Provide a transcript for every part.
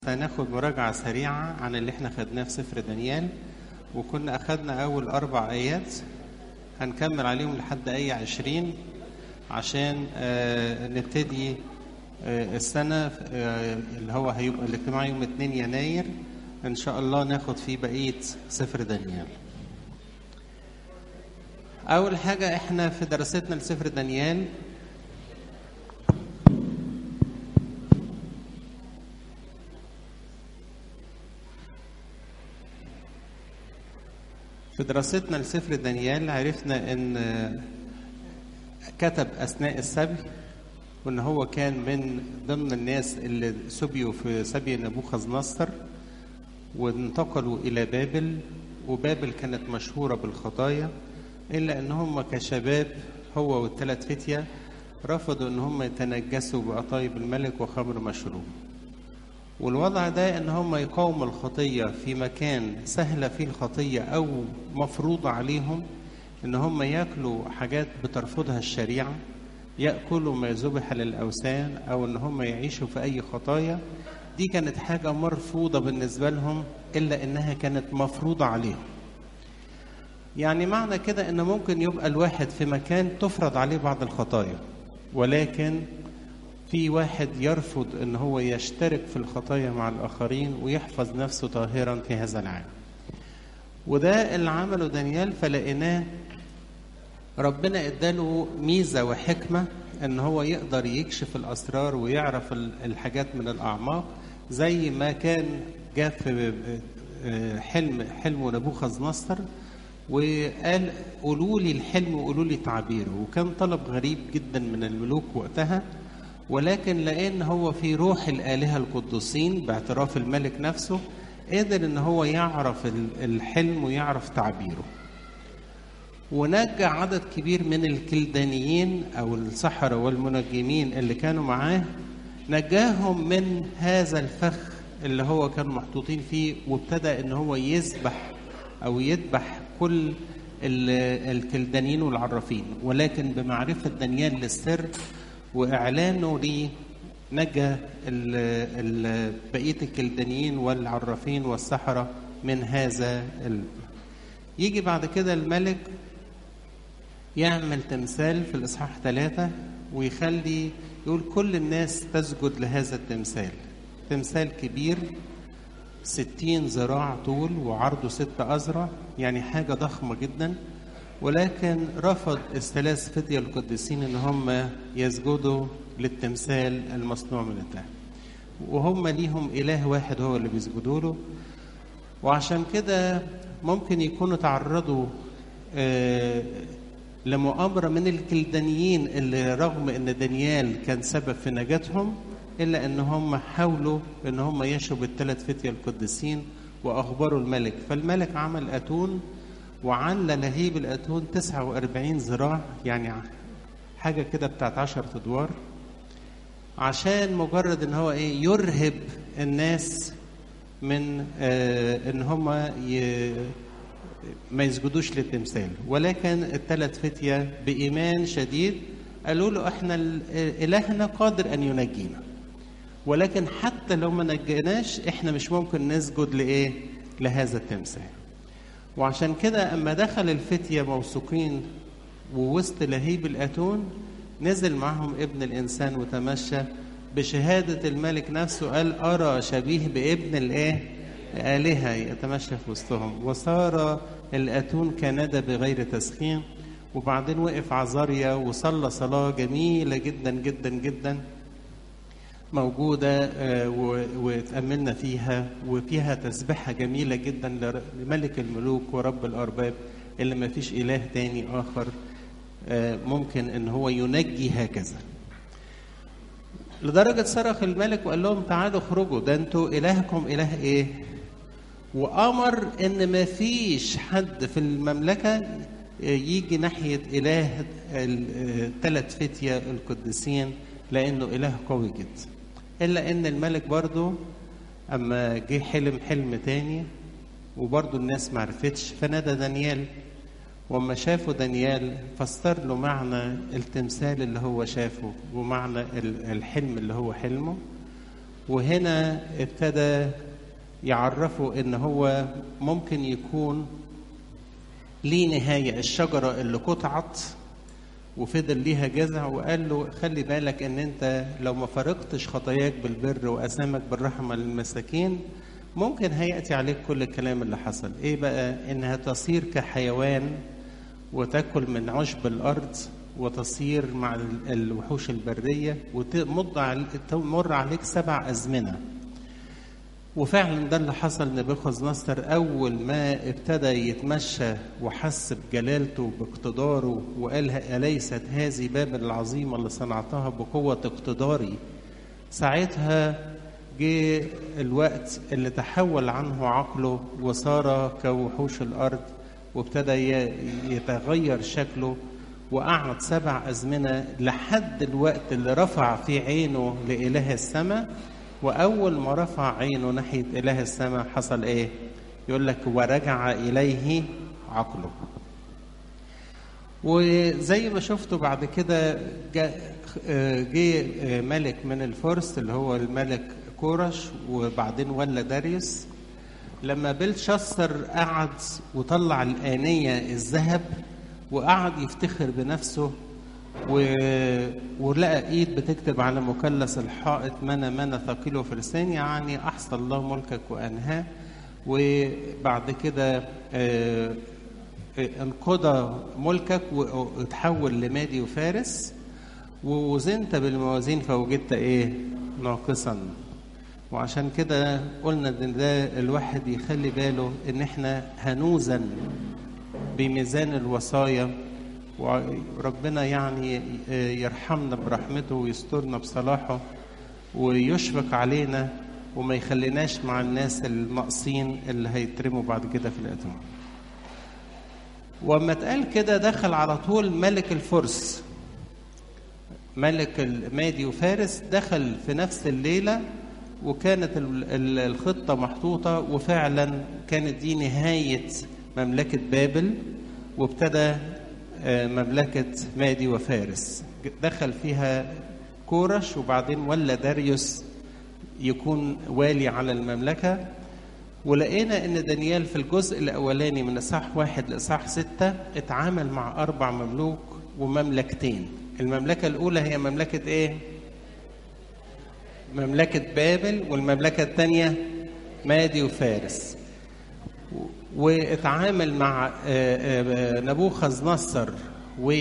هناخد مراجعة سريعة عن اللي احنا خدناه في سفر دانيال وكنا أخدنا أول أربع آيات هنكمل عليهم لحد آية عشرين عشان آه نبتدي آه السنة آه اللي هو هيبقى الاجتماع يوم 2 يناير إن شاء الله ناخد فيه بقية سفر دانيال أول حاجة احنا في دراستنا لسفر دانيال في دراستنا لسفر دانيال عرفنا ان كتب اثناء السبي وان هو كان من ضمن الناس اللي سبيوا في سبي نبوخذ نصر وانتقلوا الى بابل وبابل كانت مشهوره بالخطايا الا ان هم كشباب هو والثلاث فتيه رفضوا ان هم يتنجسوا بقطايب الملك وخمر مشروب والوضع ده ان هم يقاوموا الخطيه في مكان سهله فيه الخطيه او مفروضه عليهم ان هم ياكلوا حاجات بترفضها الشريعه ياكلوا ما ذبح للاوثان او ان هم يعيشوا في اي خطايا دي كانت حاجه مرفوضه بالنسبه لهم الا انها كانت مفروضه عليهم يعني معنى كده ان ممكن يبقى الواحد في مكان تفرض عليه بعض الخطايا ولكن في واحد يرفض ان هو يشترك في الخطايا مع الاخرين ويحفظ نفسه طاهرا في هذا العالم وده اللي عمله دانيال فلقيناه ربنا اداله ميزه وحكمه ان هو يقدر يكشف الاسرار ويعرف الحاجات من الاعماق زي ما كان جاء في حلم حلم نبوخذ نصر وقال قولوا لي الحلم وقولوا لي تعبيره وكان طلب غريب جدا من الملوك وقتها ولكن لان هو في روح الالهه القدوسين باعتراف الملك نفسه قدر ان هو يعرف الحلم ويعرف تعبيره ونجى عدد كبير من الكلدانيين او السحره والمنجمين اللي كانوا معاه نجاهم من هذا الفخ اللي هو كان محطوطين فيه وابتدى ان هو يذبح او يذبح كل الكلدانيين والعرافين ولكن بمعرفه دانيال للسر واعلانه ليه نجا بقيه الكلدانيين والعرافين والسحره من هذا ال... يجي بعد كده الملك يعمل تمثال في الاصحاح ثلاثه ويخلي يقول كل الناس تسجد لهذا التمثال تمثال كبير ستين ذراع طول وعرضه ستة أذرع يعني حاجة ضخمة جدا ولكن رفض الثلاث فتية القديسين ان هم يسجدوا للتمثال المصنوع من الذهب وهم ليهم اله واحد هو اللي بيسجدوا له وعشان كده ممكن يكونوا تعرضوا آه لمؤامرة من الكلدانيين اللي رغم ان دانيال كان سبب في نجاتهم الا ان هم حاولوا ان هم يشوا بالثلاث فتية القديسين واخبروا الملك فالملك عمل اتون وعلى لهيب الأتون 49 ذراع يعني حاجة كده بتاعت 10 أدوار عشان مجرد ان هو ايه يرهب الناس من آه ان هم ي... ما يسجدوش للتمثال ولكن الثلاث فتية بإيمان شديد قالوا له احنا إلهنا قادر أن ينجينا ولكن حتى لو ما نجيناش احنا مش ممكن نسجد لإيه لهذا التمثال وعشان كده اما دخل الفتية موثوقين ووسط لهيب الأتون نزل معهم ابن الإنسان وتمشى بشهادة الملك نفسه قال أرى شبيه بابن الإيه؟ آلهة يتمشى في وسطهم وصار الأتون كندى بغير تسخين وبعدين وقف عزاريا وصلى صلاة جميلة جدا جدا جدا موجودة وتأملنا فيها وفيها تسبحة جميلة جدا لملك الملوك ورب الأرباب اللي ما فيش إله تاني آخر ممكن إن هو ينجي هكذا لدرجة صرخ الملك وقال لهم تعالوا اخرجوا ده انتوا إلهكم إله إيه وأمر إن ما فيش حد في المملكة يجي ناحية إله الثلاث فتية القديسين لأنه إله قوي جدا إلا إن الملك برضه أما جه حلم حلم تاني وبرضه الناس معرفتش فنادى دانيال وما شافوا دانيال فسر له معنى التمثال اللي هو شافه ومعنى الحلم اللي هو حلمه وهنا ابتدى يعرفوا ان هو ممكن يكون ليه نهاية الشجرة اللي قطعت وفضل ليها جذع وقال له خلي بالك ان انت لو ما فرقتش خطاياك بالبر واسامك بالرحمة للمساكين ممكن هيأتي عليك كل الكلام اللي حصل ايه بقى انها تصير كحيوان وتأكل من عشب الارض وتصير مع الوحوش البرية وتمر عليك سبع أزمنة وفعلا ده اللي حصل نبوخذ نصر أول ما ابتدى يتمشى وحس بجلالته باقتداره وقال أليست هذه بابل العظيمة اللي صنعتها بقوة اقتداري ساعتها جه الوقت اللي تحول عنه عقله وصار كوحوش الأرض وابتدى يتغير شكله وقعد سبع أزمنة لحد الوقت اللي رفع فيه عينه لإله السماء وأول ما رفع عينه ناحية إله السماء حصل إيه؟ يقول لك ورجع إليه عقله وزي ما شفتوا بعد كده جه ملك من الفرس اللي هو الملك كورش وبعدين ولا داريوس لما بلشسر قعد وطلع الآنية الذهب وقعد يفتخر بنفسه و... ولقى ايد بتكتب على مثلث الحائط منى منى ثقيله فرسان يعني احصى الله ملكك وانهاه وبعد كده آه انقضى ملكك وتحول لمادي وفارس ووزنت بالموازين فوجدت ايه ناقصا وعشان كده قلنا ان ده الواحد يخلي باله ان احنا هنوزن بميزان الوصايا وربنا يعني يرحمنا برحمته ويسترنا بصلاحه ويشفق علينا وما يخليناش مع الناس الناقصين اللي هيترموا بعد كده في الاتون وما اتقال كده دخل على طول ملك الفرس ملك المادي وفارس دخل في نفس الليله وكانت الخطه محطوطه وفعلا كانت دي نهايه مملكه بابل وابتدى مملكة مادي وفارس دخل فيها كورش وبعدين ولا داريوس يكون والي على المملكة ولقينا ان دانيال في الجزء الاولاني من اصحاح واحد لاصحاح ستة اتعامل مع اربع مملوك ومملكتين المملكة الاولى هي مملكة ايه مملكة بابل والمملكة الثانية مادي وفارس واتعامل مع نبوخذ نصر و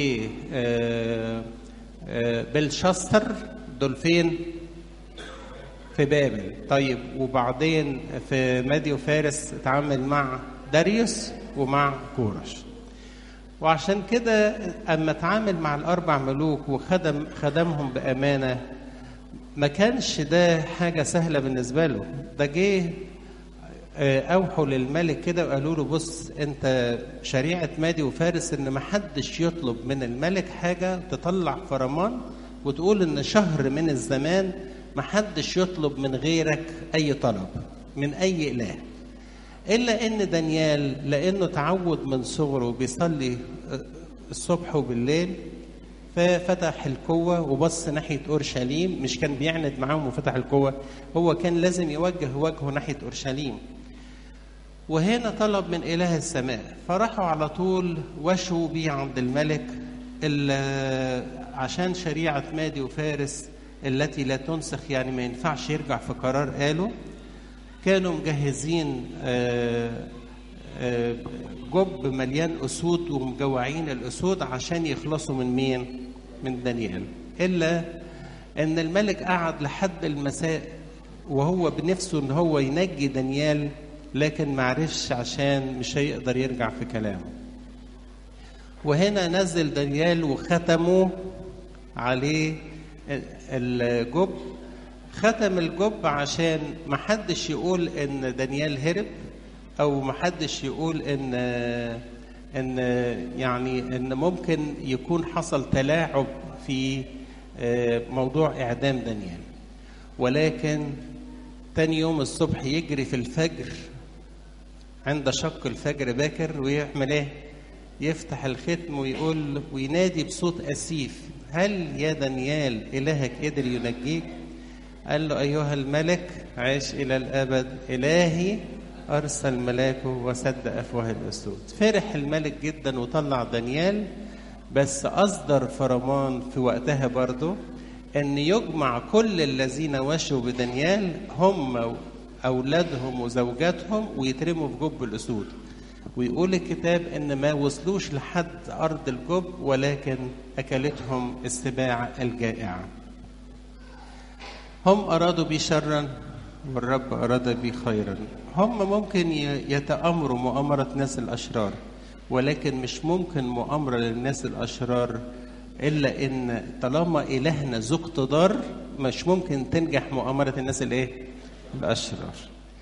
بلشستر دول فين في بابل طيب وبعدين في مادي وفارس اتعامل مع داريوس ومع كورش وعشان كده اما اتعامل مع الاربع ملوك وخدم خدمهم بامانه ما كانش ده حاجه سهله بالنسبه له ده جه اوحوا للملك كده وقالوا له بص انت شريعه مادي وفارس ان ما حدش يطلب من الملك حاجه تطلع فرمان وتقول ان شهر من الزمان ما حدش يطلب من غيرك اي طلب من اي اله الا ان دانيال لانه تعود من صغره بيصلي الصبح وبالليل ففتح القوة وبص ناحية أورشليم مش كان بيعند معاهم وفتح القوة هو كان لازم يوجه وجهه ناحية أورشليم وهنا طلب من إله السماء فراحوا على طول وشوا بيه عند الملك عشان شريعة مادي وفارس التي لا تنسخ يعني ما ينفعش يرجع في قرار قاله كانوا مجهزين جب مليان أسود ومجوعين الأسود عشان يخلصوا من مين؟ من دانيال إلا أن الملك قعد لحد المساء وهو بنفسه أن هو ينجي دانيال لكن معرفش عشان مش هيقدر يرجع في كلامه وهنا نزل دانيال وختموا عليه الجب ختم الجب عشان محدش يقول ان دانيال هرب او محدش يقول ان ان يعني ان ممكن يكون حصل تلاعب في موضوع اعدام دانيال ولكن تاني يوم الصبح يجري في الفجر عند شق الفجر باكر ويعمل ايه يفتح الختم ويقول وينادي بصوت اسيف هل يا دانيال الهك قدر ينجيك قال له أيها الملك عيش إلى الأبد إلهي أرسل ملاكه وسد أفواه الأسود فرح الملك جدا وطلع دانيال بس أصدر فرمان في وقتها برضه أن يجمع كل الذين وشوا بدانيال هم أولادهم وزوجاتهم ويترموا في جب الأسود ويقول الكتاب ان ما وصلوش لحد ارض الجب ولكن اكلتهم السباع الجائعه هم ارادوا بي شرا والرب اراد بي خيرا هم ممكن يتامروا مؤامره ناس الاشرار ولكن مش ممكن مؤامره للناس الاشرار الا ان طالما الهنا ذو اقتدار مش ممكن تنجح مؤامره الناس الايه الاشرار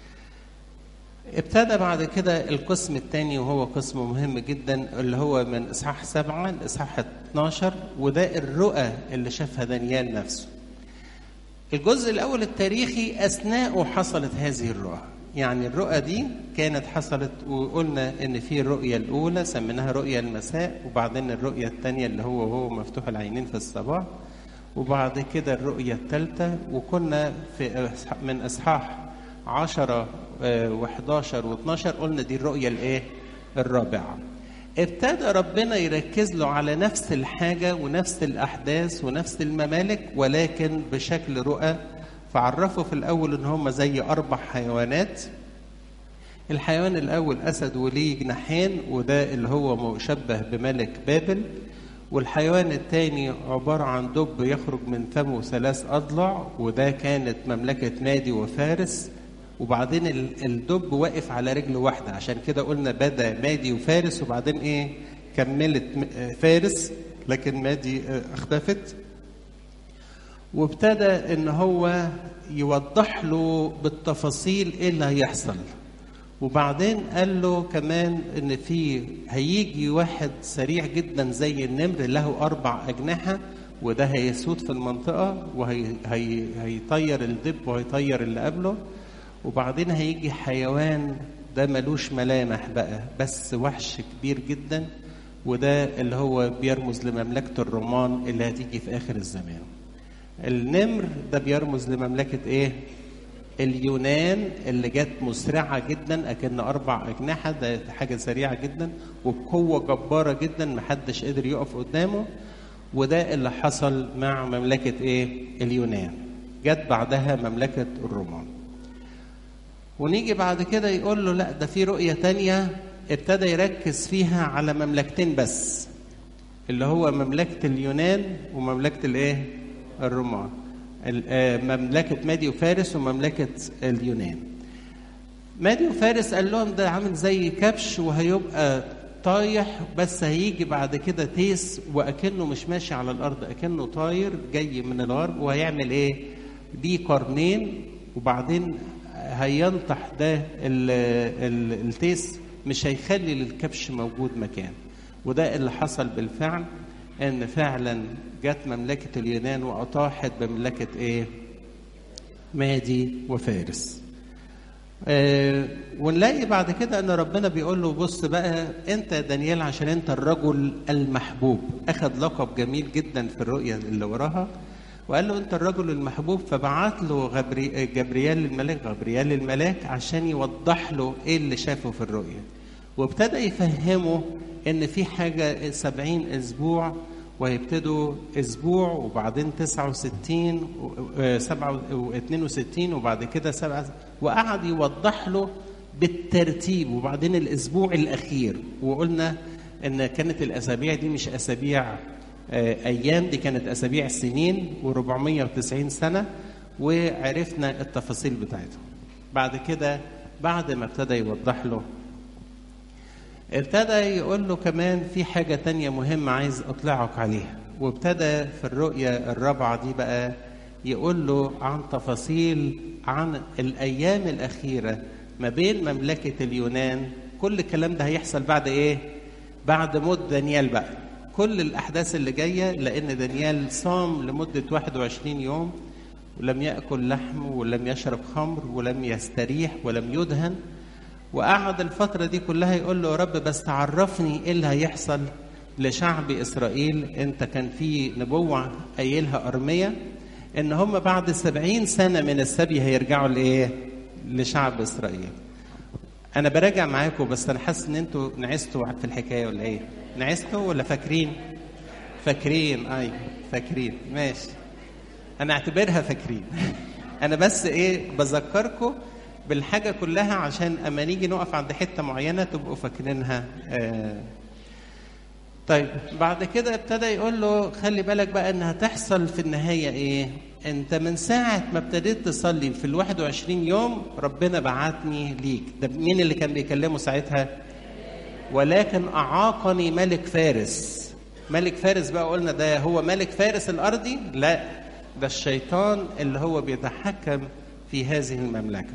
ابتدى بعد كده القسم الثاني وهو قسم مهم جدا اللي هو من اصحاح سبعه لاصحاح 12 وده الرؤى اللي شافها دانيال نفسه. الجزء الاول التاريخي اثناءه حصلت هذه الرؤى. يعني الرؤى دي كانت حصلت وقلنا ان في الرؤيه الاولى سميناها رؤيا المساء وبعدين الرؤيه الثانيه اللي هو وهو مفتوح العينين في الصباح وبعد كده الرؤيه الثالثه وكنا في من اصحاح 10 و11 و12 قلنا دي الرؤية الايه؟ الرابعة. ابتدى ربنا يركز له على نفس الحاجة ونفس الأحداث ونفس الممالك ولكن بشكل رؤى فعرفوا في الأول إن هم زي أربع حيوانات. الحيوان الأول أسد وليه جناحين وده اللي هو مشبه بملك بابل. والحيوان الثاني عبارة عن دب يخرج من فمه ثلاث أضلع وده كانت مملكة مادي وفارس وبعدين الدب واقف على رجل واحدة عشان كده قلنا بدا مادي وفارس وبعدين ايه كملت فارس لكن مادي اختفت وابتدى ان هو يوضح له بالتفاصيل ايه اللي هيحصل وبعدين قال له كمان ان في هيجي واحد سريع جدا زي النمر له اربع اجنحه وده هيسود في المنطقه وهيطير الدب وهيطير اللي قبله وبعدين هيجي حيوان ده ملوش ملامح بقى بس وحش كبير جدا وده اللي هو بيرمز لمملكة الرومان اللي هتيجي في آخر الزمان النمر ده بيرمز لمملكة إيه؟ اليونان اللي جت مسرعة جدا أكن أربع أجنحة ده حاجة سريعة جدا وبقوة جبارة جدا محدش قدر يقف قدامه وده اللي حصل مع مملكة إيه؟ اليونان جت بعدها مملكة الرومان ونيجي بعد كده يقول له لا ده في رؤية تانية ابتدى يركز فيها على مملكتين بس اللي هو مملكة اليونان ومملكة الايه؟ الرومان مملكة مادي وفارس ومملكة اليونان مادي وفارس قال لهم ده عامل زي كبش وهيبقى طايح بس هيجي بعد كده تيس واكنه مش ماشي على الارض اكنه طاير جاي من الغرب وهيعمل ايه؟ دي قرنين وبعدين هينطح ده ال ال التيس مش هيخلي للكبش موجود مكان وده اللي حصل بالفعل ان فعلا جت مملكه اليونان واطاحت بمملكه ايه مادي وفارس آه ونلاقي بعد كده ان ربنا بيقول له بص بقى انت يا دانيال عشان انت الرجل المحبوب اخذ لقب جميل جدا في الرؤيه اللي وراها وقال له انت الرجل المحبوب فبعت له غبري... جبريال الملاك غبريال الملاك عشان يوضح له ايه اللي شافه في الرؤيه وابتدى يفهمه ان في حاجه سبعين اسبوع وهيبتدوا اسبوع وبعدين 69 7 و62 وبعد كده سبعة وقعد يوضح له بالترتيب وبعدين الاسبوع الاخير وقلنا ان كانت الاسابيع دي مش اسابيع ايام دي كانت اسابيع سنين و490 سنه وعرفنا التفاصيل بتاعتهم بعد كده بعد ما ابتدى يوضح له ابتدى يقول له كمان في حاجه تانية مهمه عايز اطلعك عليها وابتدى في الرؤيه الرابعه دي بقى يقول له عن تفاصيل عن الايام الاخيره ما بين مملكه اليونان كل الكلام ده هيحصل بعد ايه بعد موت دانيال بقى كل الأحداث اللي جاية لأن دانيال صام لمدة 21 يوم ولم يأكل لحم ولم يشرب خمر ولم يستريح ولم يدهن وقعد الفترة دي كلها يقول له يا رب بس تعرفني إيه اللي هيحصل لشعب إسرائيل أنت كان في نبوة قايلها أرمية ان هم بعد سبعين سنة من السبي هيرجعوا لايه لشعب اسرائيل انا براجع معاكم بس انا حاسس ان انتوا نعستوا في الحكاية ولا ايه نعستوا ولا فاكرين فاكرين ايوه فاكرين ماشي انا اعتبرها فاكرين انا بس ايه بذكركم بالحاجة كلها عشان اما نيجي نقف عند حتة معينة تبقوا فاكرينها آه طيب بعد كده ابتدى يقول له خلي بالك بقى انها تحصل في النهاية ايه انت من ساعة ما ابتديت تصلي في ال 21 يوم ربنا بعتني ليك ده مين اللي كان بيكلمه ساعتها ولكن اعاقني ملك فارس ملك فارس بقى قلنا ده هو ملك فارس الارضي لا ده الشيطان اللي هو بيتحكم في هذه المملكه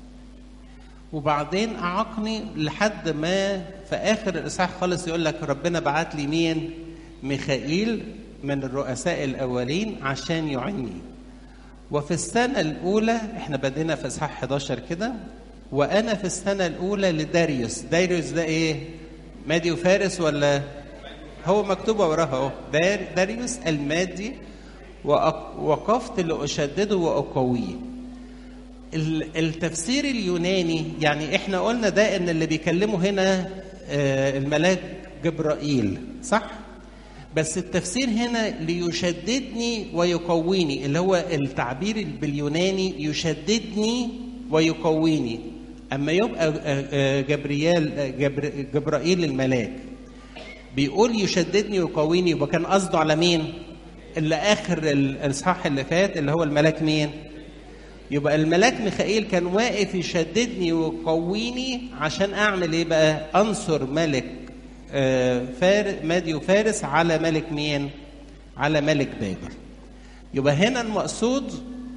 وبعدين اعاقني لحد ما في اخر الاصحاح خالص يقول لك ربنا بعت لي مين ميخائيل من الرؤساء الاولين عشان يعني وفي السنه الاولى احنا بدينا في اصحاح 11 كده وانا في السنه الاولى لداريوس داريوس ده ايه مادي وفارس ولا هو مكتوبه وراها اهو دار داريوس المادي وقفت لاشدده واقويه التفسير اليوناني يعني احنا قلنا ده ان اللي بيكلمه هنا الملاك جبرائيل صح بس التفسير هنا ليشددني ويقويني اللي هو التعبير باليوناني يشددني ويقويني اما يبقى جبريال جبر جبرائيل الملاك بيقول يشددني ويقويني يبقى كان قصده على مين اللي اخر الاصحاح اللي فات اللي هو الملاك مين يبقى الملاك ميخائيل كان واقف يشددني ويقويني عشان اعمل ايه بقى انصر ملك فار مادي وفارس على ملك مين على ملك بابل يبقى هنا المقصود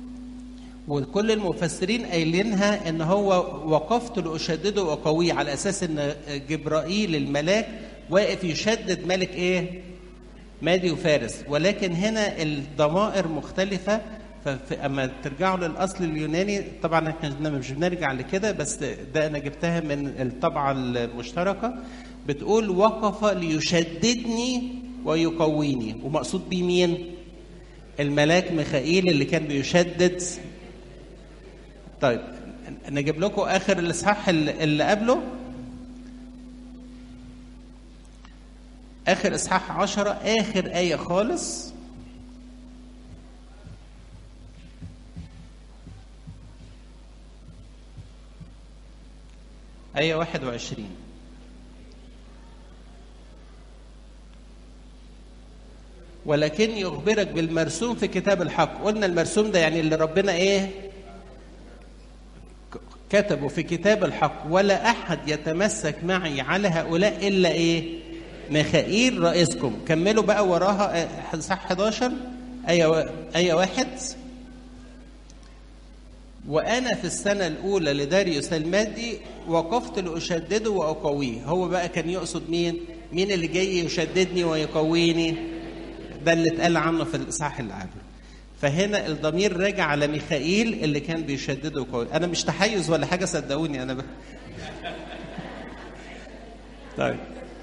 وكل المفسرين قايلينها ان هو وقفت لاشدده واقويه على اساس ان جبرائيل الملاك واقف يشدد ملك ايه مادي وفارس ولكن هنا الضمائر مختلفه فاما ترجعوا للاصل اليوناني طبعا احنا مش بنرجع لكده بس ده انا جبتها من الطبعه المشتركه بتقول وقف ليشددني ويقويني ومقصود بيه مين؟ الملاك ميخائيل اللي كان بيشدد طيب نجيب لكم اخر الاصحاح اللي قبله اخر اصحاح عشرة اخر ايه خالص آية 21 ولكن يخبرك بالمرسوم في كتاب الحق قلنا المرسوم ده يعني اللي ربنا ايه كتبه في كتاب الحق ولا احد يتمسك معي على هؤلاء الا ايه ميخائيل رئيسكم كملوا بقى وراها صح 11 آية آية واحد وأنا في السنة الأولى لداريوس المادي وقفت لأشدده وأقويه هو بقى كان يقصد مين؟ مين اللي جاي يشددني ويقويني؟ ده اللي اتقال عنه في الإصحاح اللي قبله فهنا الضمير راجع على ميخائيل اللي كان بيشدده ويقويه أنا مش تحيز ولا حاجة صدقوني أنا ب... طيب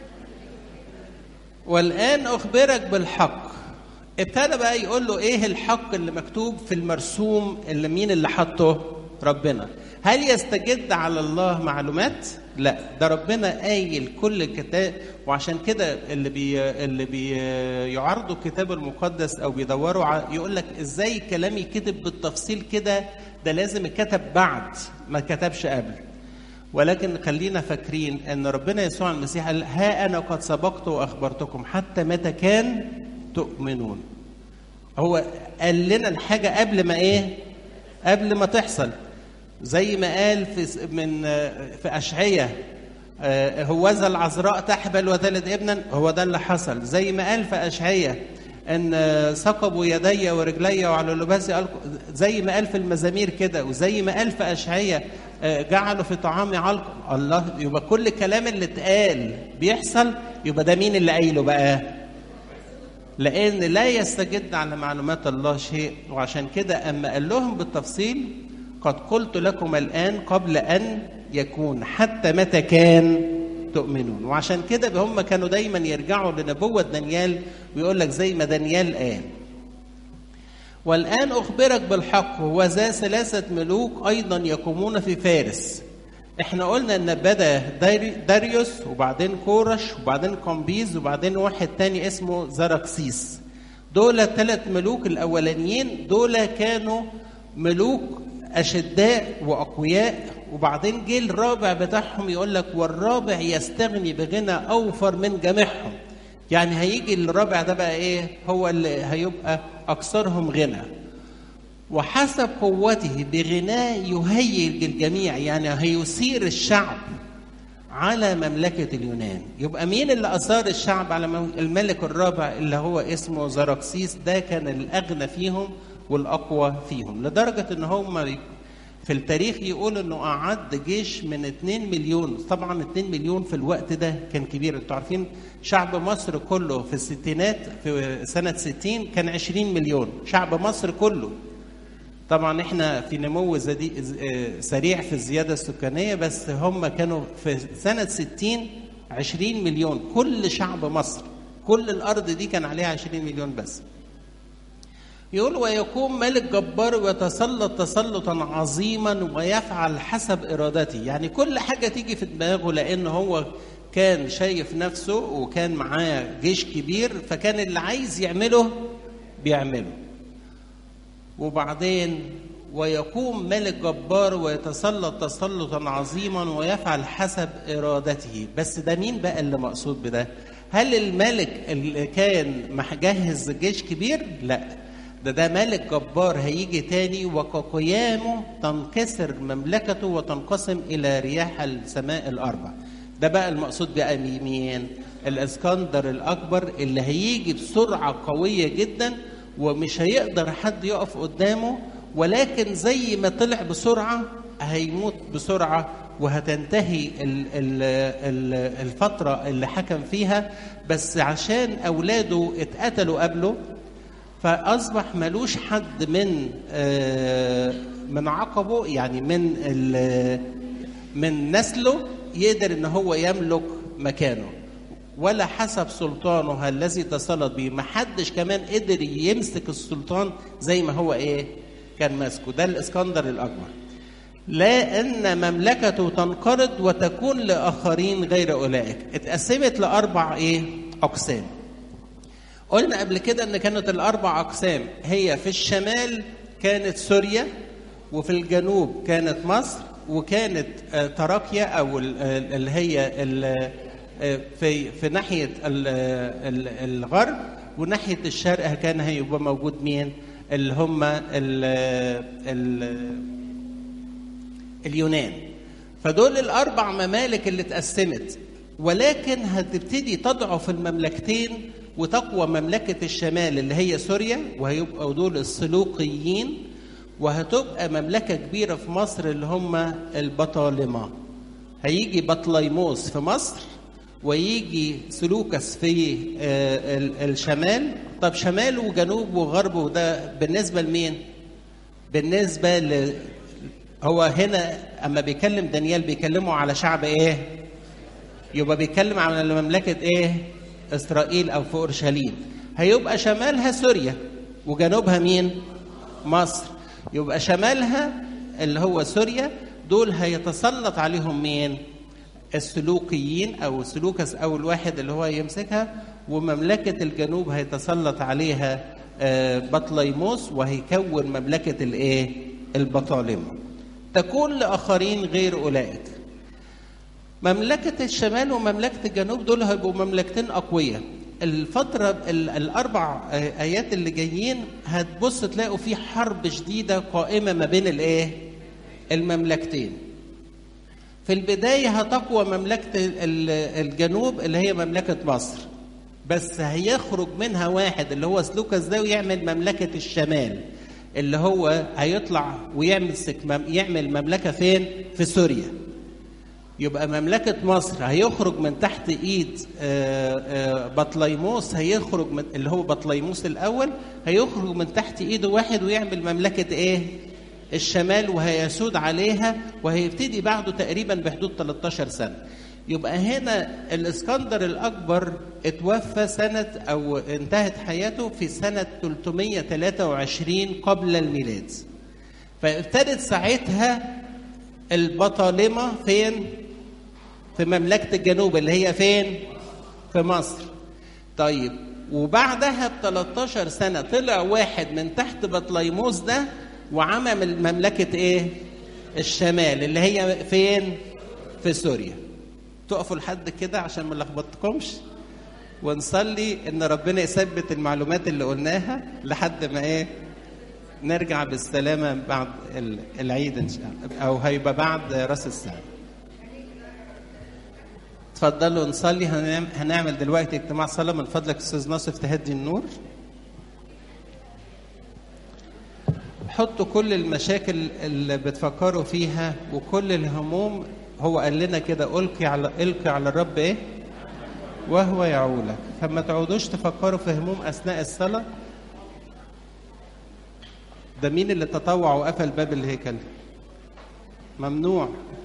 والآن أخبرك بالحق ابتدى بقى يقول له ايه الحق اللي مكتوب في المرسوم اللي مين اللي حطه ربنا هل يستجد على الله معلومات لا ده ربنا قايل كل الكتاب وعشان كده اللي بي اللي بيعارضوا الكتاب المقدس او بيدوروا يقول لك ازاي كلامي كتب بالتفصيل كده ده لازم اتكتب بعد ما كتبش قبل ولكن خلينا فاكرين ان ربنا يسوع المسيح قال ها انا قد سبقت واخبرتكم حتى متى كان تؤمنون هو قال لنا الحاجه قبل ما ايه قبل ما تحصل زي ما قال في من في اشعياء هوذا العذراء تحبل وتلد ابنا هو ده اللي حصل زي ما قال في اشعياء ان ثقبوا يدي ورجلي وعلى لباسي زي ما قال في المزامير كده وزي ما قال في اشعياء جعلوا في طعامي علق الله يبقى كل الكلام اللي اتقال بيحصل يبقى ده مين اللي قايله بقى لان لا يستجد على معلومات الله شيء وعشان كده اما قال لهم بالتفصيل قد قلت لكم الان قبل ان يكون حتى متى كان تؤمنون وعشان كده هم كانوا دايما يرجعوا لنبوة دانيال ويقول لك زي ما دانيال قال والآن أخبرك بالحق وذا ثلاثة ملوك أيضا يقومون في فارس احنا قلنا ان بدا داريوس وبعدين كورش وبعدين قمبيز وبعدين واحد تاني اسمه زراكسيس دول الثلاث ملوك الاولانيين دول كانوا ملوك اشداء واقوياء وبعدين جه الرابع بتاعهم يقول لك والرابع يستغني بغنى اوفر من جميعهم يعني هيجي الرابع ده بقى ايه هو اللي هيبقى اكثرهم غنى وحسب قوته بغناه يهيج الجميع يعني هيثير الشعب على مملكة اليونان يبقى مين اللي أثار الشعب على الملك الرابع اللي هو اسمه زراكسيس ده كان الأغنى فيهم والأقوى فيهم لدرجة إن هم في التاريخ يقول إنه أعد جيش من 2 مليون طبعا 2 مليون في الوقت ده كان كبير انتوا عارفين شعب مصر كله في الستينات في سنة 60 كان 20 مليون شعب مصر كله طبعا احنا في نمو زدي سريع في الزيادة السكانية بس هم كانوا في سنة 60 20 مليون كل شعب مصر كل الأرض دي كان عليها 20 مليون بس يقول ويقوم ملك جبار ويتسلط تسلطا عظيما ويفعل حسب ارادته يعني كل حاجه تيجي في دماغه لان هو كان شايف نفسه وكان معاه جيش كبير فكان اللي عايز يعمله بيعمله وبعدين ويقوم ملك جبار ويتسلط تسلطا عظيما ويفعل حسب ارادته بس ده مين بقى اللي مقصود بده هل الملك اللي كان مجهز جيش كبير لا ده ده ملك جبار هيجي تاني وكقيامه تنكسر مملكته وتنقسم الى رياح السماء الاربع ده بقى المقصود بقى مين الاسكندر الاكبر اللي هيجي بسرعه قويه جدا ومش هيقدر حد يقف قدامه ولكن زي ما طلع بسرعه هيموت بسرعه وهتنتهي ال ال ال الفتره اللي حكم فيها بس عشان اولاده اتقتلوا قبله فاصبح ملوش حد من من عقبه يعني من من نسله يقدر ان هو يملك مكانه ولا حسب سلطانه الذي تسلط به ما حدش كمان قدر يمسك السلطان زي ما هو ايه كان ماسكه ده الاسكندر الاكبر لا ان مملكته تنقرض وتكون لاخرين غير اولئك اتقسمت لاربع ايه اقسام قلنا قبل كده ان كانت الاربع اقسام هي في الشمال كانت سوريا وفي الجنوب كانت مصر وكانت تراكيا او اللي هي في في ناحيه الغرب وناحيه الشرق كان هيبقى موجود مين اللي هم ال ال اليونان فدول الاربع ممالك اللي اتقسمت ولكن هتبتدي تضعف المملكتين وتقوى مملكة الشمال اللي هي سوريا وهيبقوا دول السلوقيين وهتبقى مملكة كبيرة في مصر اللي هم البطالمة هيجي بطليموس في مصر ويجي سلوكس في الشمال طب شمال وجنوب وغرب وده بالنسبة لمين؟ بالنسبة ل هو هنا أما بيكلم دانيال بيكلمه على شعب إيه؟ يبقى بيتكلم على مملكة إيه؟ إسرائيل أو في أورشليم هيبقى شمالها سوريا وجنوبها مين؟ مصر يبقى شمالها اللي هو سوريا دول هيتسلط عليهم مين؟ السلوكيين أو سلوكس أو الواحد اللي هو يمسكها ومملكة الجنوب هيتسلط عليها بطليموس وهيكون مملكة الإيه؟ البطالمة تكون لآخرين غير أولئك مملكة الشمال ومملكة الجنوب دول هيبقوا مملكتين أقوياء الفترة الأربع آيات اللي جايين هتبص تلاقوا في حرب شديدة قائمة ما بين الإيه؟ المملكتين. في البداية هتقوى مملكة الجنوب اللي هي مملكة مصر. بس هيخرج منها واحد اللي هو سلوكس ده ويعمل مملكة الشمال اللي هو هيطلع ويعمل يعمل مملكة فين؟ في سوريا. يبقى مملكة مصر هيخرج من تحت ايد بطليموس هيخرج من اللي هو بطليموس الاول هيخرج من تحت ايده واحد ويعمل مملكة ايه؟ الشمال وهيسود عليها وهيبتدي بعده تقريبا بحدود 13 سنة. يبقى هنا الاسكندر الاكبر اتوفى سنه او انتهت حياته في سنه 323 قبل الميلاد فابتدت ساعتها البطالمه فين في مملكه الجنوب اللي هي فين في مصر طيب وبعدها ب 13 سنه طلع واحد من تحت بطليموس ده وعمل مملكه ايه الشمال اللي هي فين في سوريا تقفوا لحد كده عشان ما نلخبطكمش ونصلي ان ربنا يثبت المعلومات اللي قلناها لحد ما ايه نرجع بالسلامه بعد العيد ان شاء الله او هيبقى بعد راس السنه اتفضلوا نصلي هنعمل دلوقتي اجتماع صلاه من فضلك استاذ ناصف تهدي النور حطوا كل المشاكل اللي بتفكروا فيها وكل الهموم هو قال لنا كده القي على القي على الرب ايه وهو يعولك فما تعودوش تفكروا في هموم اثناء الصلاه ده مين اللي تطوع وقفل باب الهيكل ممنوع